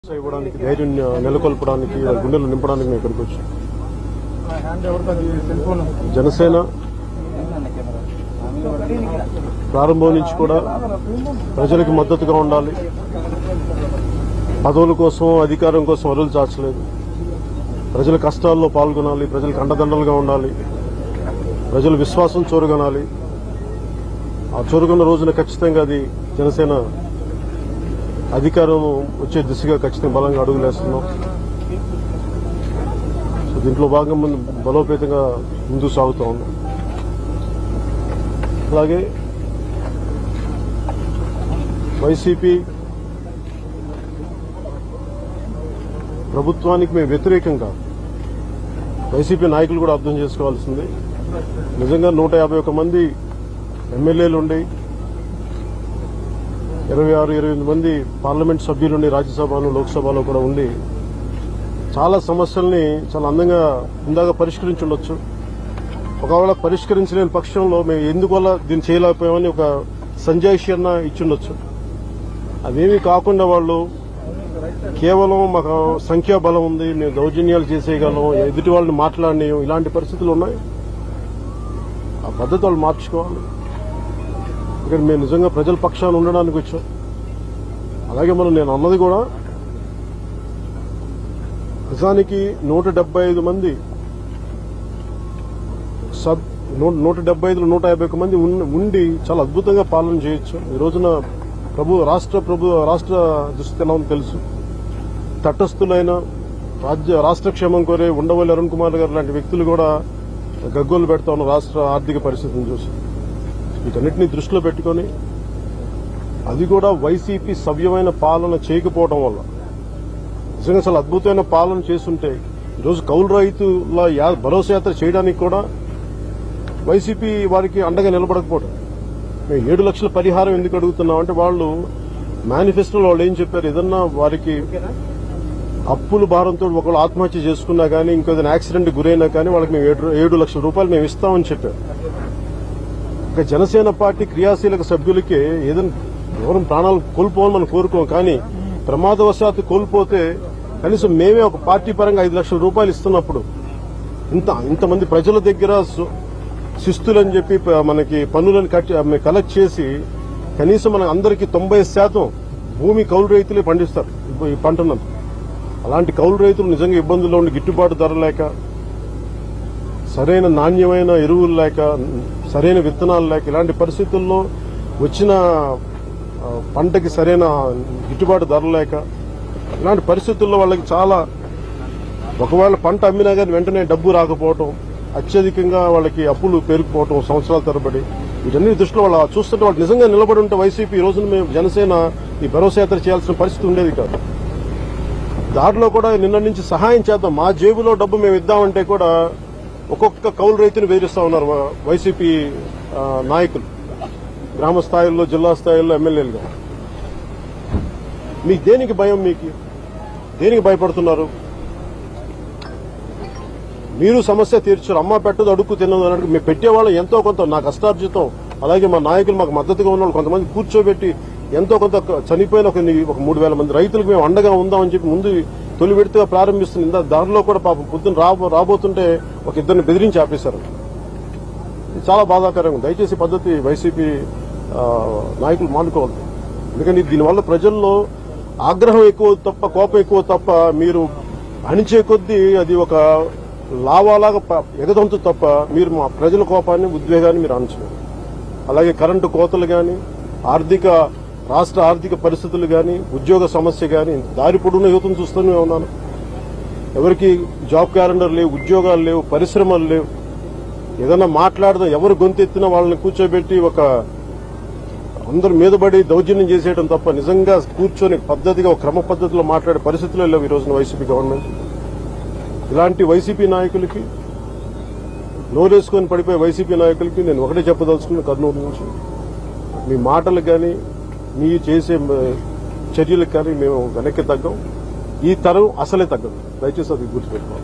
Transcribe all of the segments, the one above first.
ఇవ్వడానికి ధైర్యం నెలకొల్పడానికి వాళ్ళ గుండెలు నింపడానికి మేము ఇక్కడికి వచ్చాం హ్యాండ్ ఎవరిది సెల్ ఫోన్ జనసేన ప్రారంభం నుంచి కూడా ప్రజలకు మద్దతుగా ఉండాలి పదవుల కోసం అధికారం కోసం అరులు చాచలేదు ప్రజల కష్టాల్లో పాల్గొనాలి ప్రజలకు అండదండలుగా ఉండాలి ప్రజల విశ్వాసం చూరగొనాలి ఆ చూరగొన్న రోజున ఖచ్చితంగా అది జనసేన అధికారం వచ్చే దిశగా ఖచ్చితంగా బలంగా అడుగులేస్తున్నాం సో దీంట్లో భాగంగా ముందు బలోపేతంగా ముందుకు సాగుతూ ఉన్నాం అలాగే వైసీపీ ప్రభుత్వానికి మేము వ్యతిరేకం కాదు వైసీపీ నాయకులు కూడా అర్థం చేసుకోవాల్సింది నిజంగా నూట యాభై ఒక్క మంది ఎమ్మెల్యేలు ఉండి ఇరవై ఆరు ఇరవై ఎనిమిది మంది పార్లమెంట్ సభ్యులుండి రాజ్యసభలో లోక్సభలో కూడా ఉండి చాలా సమస్యల్ని చాలా అందంగా ఇందాక పరిష్కరించి ఉండొచ్చు ఒకవేళ పరిష్కరించలేని పక్షంలో మేము ఎందువల్ల దీన్ని చేయలేకపోయామని ఒక సంజాయిషి అన్న ఇచ్చుండొచ్చు అదేమీ కాకుండా వాళ్ళు కేవలం మాకు సంఖ్యాబలం ఉంది మేము దౌర్జన్యాలు చేసేయగలం ఎదుటి వాళ్ళని మాట్లాడినాం ఇలాంటి పరిస్థితులు ఉన్నాయి ఆ పద్ధతి వాళ్ళు మార్చుకోవాలి ఇక్కడ మేము నిజంగా ప్రజల పక్షాన ఉండడానికి వచ్చాం అలాగే మనం నేను అన్నది కూడా నిజానికి నూట డెబ్బై ఐదు మంది సబ్ నూ- నూట డెబ్బై ఐదులో నూట యాభై ఒక్క మంది ఉన్- ఉండి చాలా అద్భుతంగా పాలన చేయొచ్చు ఈ రోజున ప్రభు రాష్ట్ర ప్రభు రాష్ట్ర దుస్థితి ఎలా ఉందో తెలుసు తటస్థులైన రాజ్య రాష్ట్ర క్షేమం కోరే ఉండవల్లి అరుణ్ కుమార్ గారు లాంటి వ్యక్తులు కూడా గగ్గోలు పెడతా ఉన్న రాష్ట్ర ఆర్థిక పరిస్థితిని చూసి వీటన్నిటిని దృష్టిలో పెట్టుకొని అది కూడా వైసీపీ సవ్యమైన పాలన చేయకపోవడం వల్ల నిజంగా చాలా అద్భుతమైన పాలన చేస్తుంటే ఈరోజు కౌలు రైతుల యా- భరోసా యాత్ర చేయడానికి కూడా వైసీపీ వారికి అండగా నిలబడకపోవడం మేము ఏడు లక్షల పరిహారం ఎందుకు అడుగుతున్నాం అంటే వాళ్ళు మేనిఫెస్టోలో వాళ్ళు ఏం చెప్పారు ఏదన్నా వారికి అప్పుల భారంతో ఒకళ్ళు ఆత్మహత్య చేసుకున్నా కానీ ఇంకేదైనా యాక్సిడెంట్ గురైనా కానీ వాళ్ళకి మేము ఏడు ఏడు లక్షల రూపాయలు మేము ఇస్తామని చెప్పారు ఇక జనసేన పార్టీ క్రియాశీలక సభ్యులకి ఏదైనా ఎవరు ప్రాణాలు కోల్పోవాలని మనం కోరుకోం కానీ ప్రమాదవశాత్తు కోల్పోతే కనీసం మేమే ఒక పార్టీ పరంగా ఐదు లక్షల రూపాయలు ఇస్తున్నప్పుడు ఇంత ఇంతమంది ప్రజల దగ్గర సు- శిస్తులని చెప్పి ప- మనకి పన్నులను కట్టి కలెక్ట్ చేసి కనీసం మన అందరికీ తొంభై శాతం భూమి కౌలు రైతులే పండిస్తారు ఇప్పుడు ఈ పంటనంత అలాంటి కౌలు రైతులు నిజంగా ఇబ్బందుల్లో ఉండి గిట్టుబాటు ధర లేక సరైన నాణ్యమైన ఎరువులు లేక సరైన విత్తనాలు లేక ఇలాంటి పరిస్థితుల్లో వచ్చిన ఆ, పంటకి సరైన గిట్టుబాటు ధర లేక ఇలాంటి పరిస్థితుల్లో వాళ్ళకి చాలా ఒకవేళ పంట అమ్మినా కానీ వెంటనే డబ్బు రాకపోవటం అత్యధికంగా వాళ్ళకి అప్పులు పేరుకుపోవటం సంవత్సరాల తరబడి వీటన్ని దృష్టిలో వాళ్ళు చూస్తుంటే వాళ్ళు నిజంగా నిలబడి ఉంటే వైసీపీ ఈ రోజున మేము జనసేన ఈ భరోసా యాత్ర చేయాల్సిన పరిస్థితి ఉండేది కాదు దారిలో కూడా నిన్న నుంచి సహాయం చేద్దాం మా జేబులో డబ్బు మేము ఇద్దామంటే కూడా ఒక్కొక్క కౌలు రైతుని బెదిరిస్తా ఉన్నారు వా- వైసీపీ ఆ, నాయకులు గ్రామ స్థాయిలో జిల్లా స్థాయిలో ఎమ్మెల్యేలుగా మీకు దేనికి భయం మీకు దేనికి భయపడుతున్నారు మీరు సమస్య తీర్చారు అమ్మ పెట్టదు అడుక్కు తిన్నది అన్నట్టు మేము పెట్టేవాళ్ళం ఎంతో కొంత నా కష్టార్జితం అలాగే మా నాయకులు మాకు మద్దతుగా ఉన్న వాళ్ళు కొంతమంది కూర్చోబెట్టి ఎంతో కొంత చనిపోయిన ఒక ఒక మూడు వేల మంది రైతులకు మేము అండగా ఉందామని చెప్పి ముందు తొలి విడతగా ప్రారంభిస్తుంది ఇందా దారిలో కూడా పాపం పొద్దున్న రాబో రాబోతుంటే ఒక ఇద్దరిని బెదిరించి ఆపేశారు ఇది చాలా బాధాకరంగా ఉంది. దయచేసి ఈ పద్ధతి వైసీపీ ఆ, నాయకులు మానుకోవాలి ఎందుకంటే దీనివల్ల ప్రజల్లో ఆగ్రహం ఎక్కువ తప్ప కోపం ఎక్కువ తప్ప మీరు అణిచే కొద్దీ అది ఒక లావాలాగా ప- ఎగదంతు తప్ప మీరు మా ప్రజల కోపాన్ని ఉద్వేగాన్ని మీరు అణచలేరు అలాగే కరెంటు కోతలు కానీ ఆర్థిక రాష్ట్ర ఆర్థిక పరిస్థితులు కానీ ఉద్యోగ సమస్య కానీ దారి పొడుగున యువతను చూస్తూనే ఉన్నాను ఎవరికి జాబ్ క్యాలెండర్ లేవు ఉద్యోగాలు లేవు పరిశ్రమలు లేవు ఏదైనా మాట్లాడదాం ఎవరు గొంతెత్తినా వాళ్ళని కూర్చోబెట్టి ఒక అందరు మీదబడి దౌర్జన్యం చేసేయడం తప్ప నిజంగా కూర్చొని పద్ధతిగా ఒక క్రమ పద్ధతిలో మాట్లాడే పరిస్థితులు లేవు ఈ రోజున వైసీపీ గవర్నమెంట్ ఇలాంటి వైసీపీ నాయకులకి నోరేసుకొని పడిపోయే వైసీపీ నాయకులకి నేను ఒకటే చెప్పదలుచుకున్న కర్నూలు నుంచి మీ మాటలకు కానీ మీ చేసే మ- చర్యలకు కానీ మేము వెనక్కి తగ్గం ఈ తరం అసలే తగ్గదు దయచేసి అది గుర్తుపెట్టుకోవాలి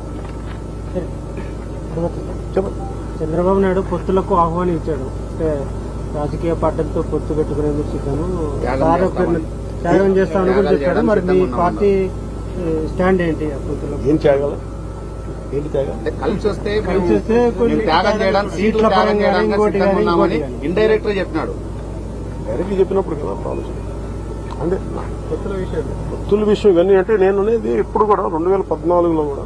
చెప్పండి చంద్రబాబు నాయుడు పొత్తులకు ఆహ్వానించాడు అంటే రాజకీయ పార్టీలతో పొత్తు పెట్టుకునేందుకు సిద్ధము త్యాగం సార్ చేస్తామని. త్యాగం చేస్తామని కూడా త్యాగాలు చెప్పాడు మరి మీ చేయడానికి సిద్ధంగా పార్టీ స్టాండ్ ఏంటి ఆ పొత్తులో ఏం త్యాగాల ఏంటి త్యాగాలు అంటే కలిసి వస్తే మేము కలిసి వస్తే కొన్ని మేము త్యాగం చేయడానికి సీట్ల సీట్లు త్యాగం పరంగా చేయడానికి ఇంకోటి సిద్ధంగా కానీ, ఉన్నామని ఇంకోటి కానీ. ఇండైరెక్ట్ గా చెప్పినాడు డైరెక్ట్గా చెప్పినప్పుడు కదా ఆలోచన అంటే కొత్తల విషయం భక్తుల విషయం ఇవన్నీ అంటే నేను అనేది ఎప్పుడు కూడా రెండు వేల పద్నాలుగులో కూడా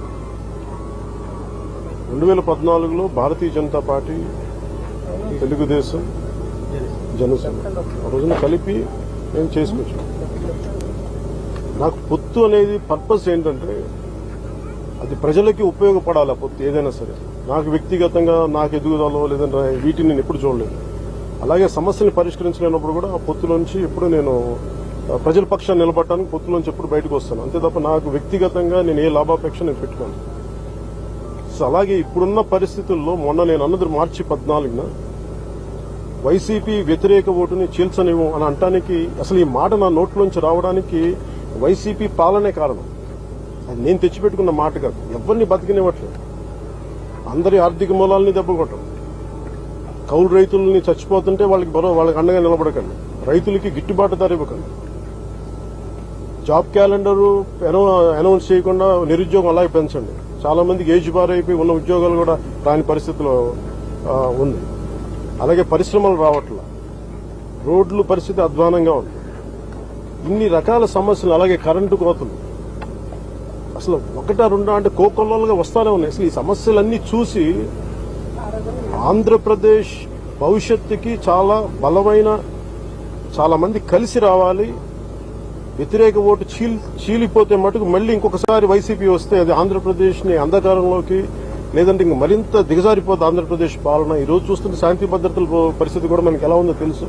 రెండు వేల పద్నాలుగులో భారతీయ జనతా పార్టీ తెలుగుదేశం జనసేన ఆ రోజున కలిపి మేము చేసుకొచ్చాం నాకు పొత్తు అనేది పర్పస్ ఏంటంటే అది ప్రజలకి ఉపయోగపడాలి ఆ పొత్తు ఏదైనా సరే నాకు వ్యక్తిగతంగా నాకు ఎదుగుదలో లేదంటే వీటిని నేను ఎప్పుడు చూడలేదు అలాగే సమస్యని పరిష్కరించలేనప్పుడు కూడా ఆ పొత్తులోంచి ఎప్పుడు నేను ఆ, ప్రజల పక్షాన్ని నిలబడటానికి పొత్తులోంచి ఎప్పుడు బయటకు వస్తాను అంతే తప్ప నాకు వ్యక్తిగతంగా నేను ఏ లాభాపేక్ష నేను పెట్టుకోను సో అలాగే ఇప్పుడున్న పరిస్థితుల్లో మొన్న నేను అన్నది మార్చి పద్నాలుగున వైసీపీ వ్యతిరేక ఓటుని చీల్చనివ్వం అని అంటానికి అసలు ఈ మాట నా నోట్లోంచి రావడానికి వైసీపీ పాలనే కారణం అది నేను తెచ్చిపెట్టుకున్న మాట కాదు ఎవరిని బతికినివ్వట్లేదు అందరి ఆర్థిక మూలాలని దెబ్బకొట్టం కౌలు రైతులని చచ్చిపోతుంటే వాళ్ళకి బరో వాళ్ళకి అండగా నిలబడకండి రైతులకి గిట్టుబాటు ధర ఇవ్వకండి జాబ్ క్యాలెండర్ అనౌన్స్ చేయకుండా నిరుద్యోగం అలాగే పెంచండి చాలా మందికి ఏజ్ బార్ అయిపోయి ఉన్న ఉద్యోగాలు కూడా రాని పరిస్థితిలో ఆ, ఉంది అలాగే పరిశ్రమలు రావట్లా రోడ్లు పరిస్థితి అధ్వానంగా ఉంది ఇన్ని రకాల సమస్యలు అలాగే కరెంటు కోతలు అసలు ఒకటా రెండా అంటే కోకొల్లలుగా వస్తానే ఉన్నాయి అసలు ఈ సమస్యలన్నీ చూసి ఆంధ్రప్రదేశ్ భవిష్యత్తుకి చాలా బలమైన చాలా మంది కలిసి రావాలి వ్యతిరేక ఓటు చీల్ చీలిపోతే మటుకు మళ్ళీ ఇంకొకసారి వైసీపీ వస్తే అది ఆంధ్రప్రదేశ్ ని అంధకారంలోకి లేదంటే ఇంక మరింత దిగజారిపోతుంది ఆంధ్రప్రదేశ్ పాలన ఈ రోజు చూస్తుంటే శాంతి భద్రతల పో- పరిస్థితి కూడా మనకి ఎలా ఉందో తెలుసు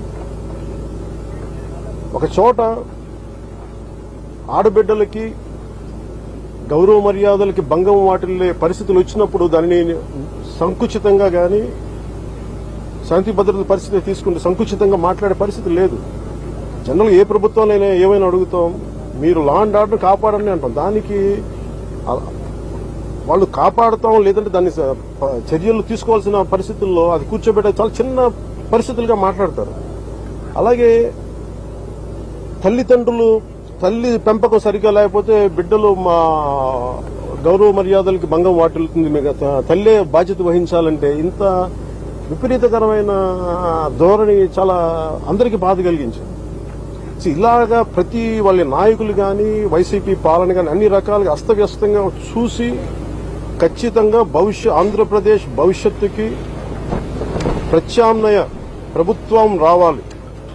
ఒక చోట ఆడబిడ్డలకి గౌరవ మర్యాదలకి భంగం వాటిల్లే పరిస్థితులు వచ్చినప్పుడు దానిని సంకుచితంగా గాని శాంతి భద్రతల పరిస్థితి తీసుకుంటే సంకుచితంగా మాట్లాడే పరిస్థితి లేదు జనరల్ ఏ ప్రభుత్వాలైనా ఏమైనా అడుగుతాం మీరు లా అండ్ ఆర్డర్ కాపాడండి అంటాం దానికి అ- వాళ్ళు కాపాడుతాం లేదంటే దాన్ని స- ప- చర్యలు తీసుకోవాల్సిన పరిస్థితుల్లో అది కూర్చోబెట్టే చాలా చిన్న పరిస్థితులుగా మాట్లాడతారు అలాగే తల్లిదండ్రులు తల్లి పెంపకం సరిగ్గా లేకపోతే బిడ్డలు మా గౌరవ మర్యాదలకి భంగం వాటిల్లుతుంది మీకు త- తల్లే బాధ్యత వహించాలంటే ఇంత విపరీతకరమైన ధోరణి చాలా అందరికీ బాధ కలిగించింది సో ఇలాగా ప్రతి వాళ్ళ నాయకులు కానీ వైసీపీ పాలన కానీ అన్ని రకాలుగా అస్తవ్యస్తంగా చూసి ఖచ్చితంగా భవిష్య ఆంధ్రప్రదేశ్ భవిష్యత్తుకి ప్రత్యామ్నాయ ప్రభుత్వం రావాలి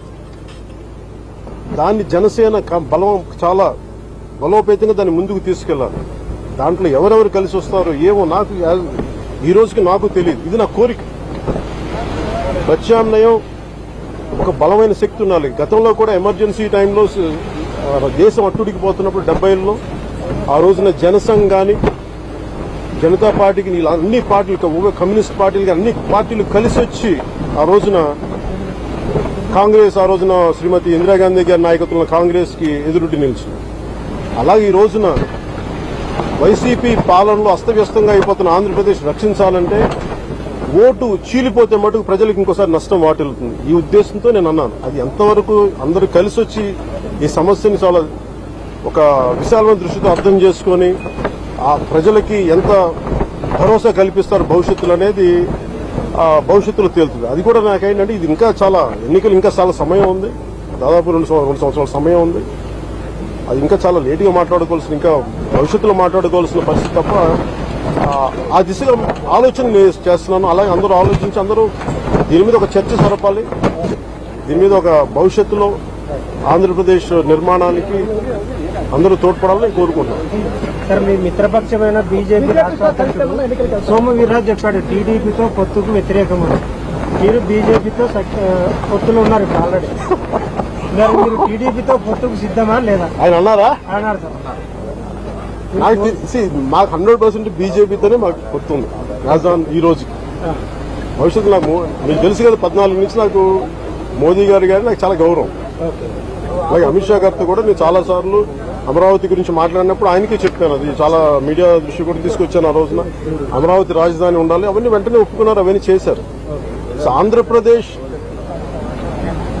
దాన్ని జనసేన క- బలం చాలా బలోపేతంగా దాన్ని ముందుకు తీసుకెళ్లాలి దాంట్లో ఎవరెవరు కలిసి వస్తారో ఏమో నాకు యా- ఈ రోజుకి నాకు తెలియదు ఇది నా కోరిక ప్రత్యామ్నాయం ఒక బలమైన శక్తి ఉండాలి గతంలో కూడా ఎమర్జెన్సీ టైంలో స- ఆ, దేశం అట్టుడికి పోతున్నప్పుడు డెబ్బైల్లో ఆ రోజున జనసంఘ్ కానీ జనతా పార్టీకి ఇలా అన్ని పార్టీలు క- కమ్యూనిస్ట్ పార్టీలు కానీ అన్ని పార్టీలు కలిసి వచ్చి ఆ రోజున కాంగ్రెస్ ఆ రోజున శ్రీమతి ఇందిరాగాంధీ గారి నాయకత్వంలో కాంగ్రెస్ కి ఎదురుటి నిలిచింది అలాగే ఈ రోజున వైసీపీ పాలనలో అస్తవ్యస్తంగా అయిపోతున్న ఆంధ్రప్రదేశ్ రక్షించాలంటే ఓటు చీలిపోతే మటుకు ప్రజలకు ఇంకోసారి నష్టం వాటిల్లుతుంది ఈ ఉద్దేశంతో నేను అన్నాను అది ఎంతవరకు అందరూ కలిసి వచ్చి ఈ సమస్యని చాలా ఒక విశాలమైన దృష్టితో అర్థం చేసుకొని ఆ ప్రజలకి ఎంత భరోసా కల్పిస్తారు భవిష్యత్తులో అనేది ఆ భవిష్యత్తులో తేలుతుంది అది కూడా నాకేంటంటే ఇది ఇంకా చాలా ఎన్నికలు ఇంకా చాలా సమయం ఉంది దాదాపు రెండు సంవ- రెండు సంవత్సరాల సమయం ఉంది అది ఇంకా చాలా లేటుగా మాట్లాడుకోవాల్సిన ఇంకా భవిష్యత్తులో మాట్లాడుకోవాల్సిన పరిస్థితి తప్ప ఆ, ఆ దిశగా ఆలోచన నేను చేస్తున్నాను అలాగే అందరూ ఆలోచించి అందరూ దీని మీద ఒక చర్చ జరపాలి దీని మీద ఒక భవిష్యత్తులో ఆంధ్రప్రదేశ్ నిర్మాణానికి అందరూ తోడ్పడాలని కోరుకుంటున్నాను సార్ మీ మిత్రపక్షమైన బీజేపీ రాష్ట్ర అధ్యక్షుడు సోము వీర్రాజు చెప్పాడు టీడీపీతో పొత్తుకు వ్యతిరేకమని మీరు బీజేపీతో సఖ్య- పొత్తులు ఉన్నారు ఇప్పుడు ఆల్రెడీ మరి మీరు టీడీపీతో పొత్తుకు సిద్ధమా లేదా ఆయన అన్నారా అన్నారు సార్ నాకు తె- see, మాకు హండ్రెడ్ పర్సెంట్ బీజేపీతోనే మాకు గుర్తుంది రాజధాని ఈ రోజుకి ఆ, భవిష్యత్తు నాకు మో- మీకు తెలుసు కదా పద్నాలుగు నుంచి నాకు మోదీ గారి గారి నాకు చాలా గౌరవం ఓకే అలాగే అమిత్ షా గారితో కూడా నేను చాలా సార్లు అమరావతి గురించి మాట్లాడినప్పుడు ఆయనకే చెప్పాను అది చాలా మీడియా దృష్టి కూడా తీసుకొచ్చాను ఆ రోజున అమరావతి రాజధాని ఉండాలి అవన్నీ వెంటనే ఒప్పుకున్నారు అవన్నీ చేశారు సో ఆంధ్రప్రదేశ్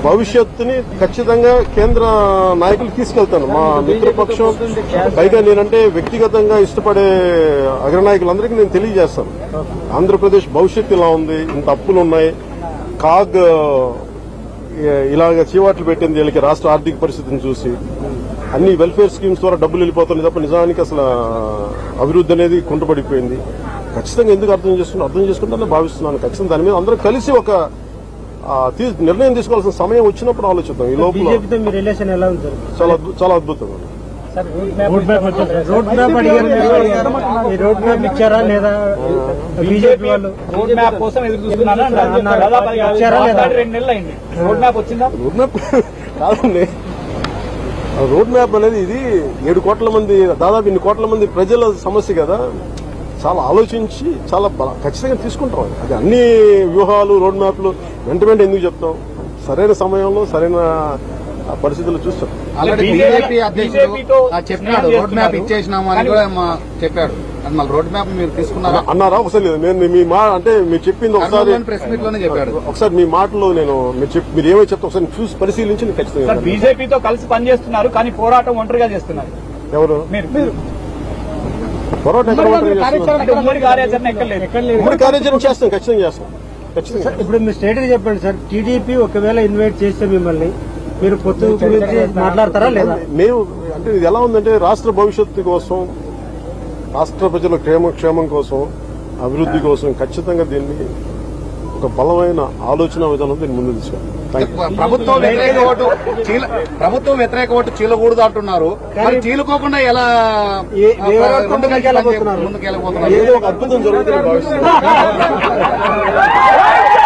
భవిష్యత్తుని ఖచ్చితంగా కేంద్ర నాయకులు తీసుకెళ్తాను మా మిత్రపక్షం పైగా నేనంటే వ్యక్తిగతంగా ఇష్టపడే అగ్రనాయకులందరికీ నేను తెలియజేస్తాను ఆంధ్రప్రదేశ్ భవిష్యత్తు ఇలా ఉంది ఇంత అప్పులు ఉన్నాయి కాగ్ ఏ- ఇలాగ చీవాట్లు పెట్టింది వీళ్ళకి రాష్ట్ర ఆర్థిక పరిస్థితిని చూసి అన్ని వెల్ఫేర్ స్కీమ్స్ ద్వారా డబ్బులు వెళ్ళిపోతుంది తప్ప నిజానికి అసలు అభివృద్ధి అనేది కుంటపడిపోయింది ఖచ్చితంగా ఎందుకు అర్థం చేసుకుని అర్థం చేసుకుంటానని భావిస్తున్నాను ఖచ్చితంగా దాని మీద అందరం కలిసి ఒక ఆ, తీ- నిర్ణయం తీసుకోవాల్సిన సమయం వచ్చినప్పుడు ఆలోచిద్దాం ఈ లోపల బీజేపీతో మీ రిలేషన్ ఎలా ఉంది సార్ చాలా అద్భు- చాలా అద్భుతంగా రోడ్ మ్యాప్ రోడ్ మ్యాప్ అడిగారు మీరు. ఈ రోడ్ మ్యాప్ ఇచ్చారా లేదా బీజేపీ వాళ్ళు రోడ్ మ్యాప్ కోసం ఎదురు చూస్తున్నాను అన్నారు. అన్నారు. దాదాపు అది ఇచ్చారా లేదా? మాట్లాడి రెండు నెలలు అయింది రోడ్ మ్యాప్ వచ్చిందా రోడ్ మ్యాప్ కాదండి ఆ రోడ్ మ్యాప్ అనేది ఇది ఏడు కోట్ల మంది దాదాపు ఇన్ని కోట్ల మంది ప్రజల సమస్య కదా చాలా ఆలోచించి చాలా బల- ఖచ్చితంగా తీసుకుంటాం అది అన్ని వ్యూహాలు రోడ్ మ్యాప్లు వెంట వెంట ఎందుకు చెప్తాం సరైన సమయంలో సరైన ఆ పరిస్థితులు చూస్తాం ఆల్రెడీ బీజేపీ బీజేపీ అధ్యక్షుడు బీజేపీతో ఆ, చెప్పినాడు రోడ్ మ్యాప్ ఇచ్చేసినాము అని కూడా మా చెప్పాడు అది మళ్ళీ రోడ్ మ్యాప్ మీరు తీసుకున్నారా అన్నారా ఒకసారి లేదు నేను మీ మా అంటే మీరు చెప్పింది ఒకసారి కర్నూలులోని ప్రెస్ మీట్ లోనే చెప్పాడు ఒకసారి మీ మాటలో నేను మీరు చెప్పి మీరు ఏమై చెప్తే ఒకసారి చూసి పరిశీలించి నేను ఖచ్చితంగా సార్ బీజేపీతో కలిసి పనిచేస్తున్నారు కానీ పోరాటం ఒంటరిగా చేస్తున్నారు ఎవరు మీరు పోరాటం ఎక్కడ ఉంటారో చేస్తున్నారు. అంటే ఉమ్మడి కార్యాచరణ ఎక్కలేదు ఉమ్మడి కార్యాచరణ చేస్తాం ఖచ్చితంగా చేస్తాం ఖచ్చితంగా ఇప్పుడు మీ స్టేట్గా చెప్పండి సార్ టీడీపీ ఒకవేళ ఇన్వైట్ చేస్తే మిమ్మల్ని మీరు పొత్తు గురించి మాట్లాడతారా లేదా మేము అంటే ఇది ఎలా ఉందంటే రాష్ట్ర భవిష్యత్తు కోసం రాష్ట్ర ప్రజల క్షేమ క్షేమం కోసం అభివృద్ధి కోసం ఖచ్చితంగా దీన్ని ఒక బలమైన ఆలోచన విధానం దీన్ని ముందు తీసుకెళ్ళాలి థ్యాంక్ యూ ప్రభుత్వం వ్యతిరేక ఓటు చీల ప్రభుత్వం వ్యతిరేక ఓటు చీలకూడదు అంటున్నారు మరి చీలుకోకుండా ఎలా ఏ- ఆ, ఏ రెండు ముందుకు కలిసి వెళ్ళబోతున్నారు? ముందుకు వెళ్ళబోతున్నారు ఏదో ఒక అద్భుతం జరుగుతుంది భావిస్తున్నాను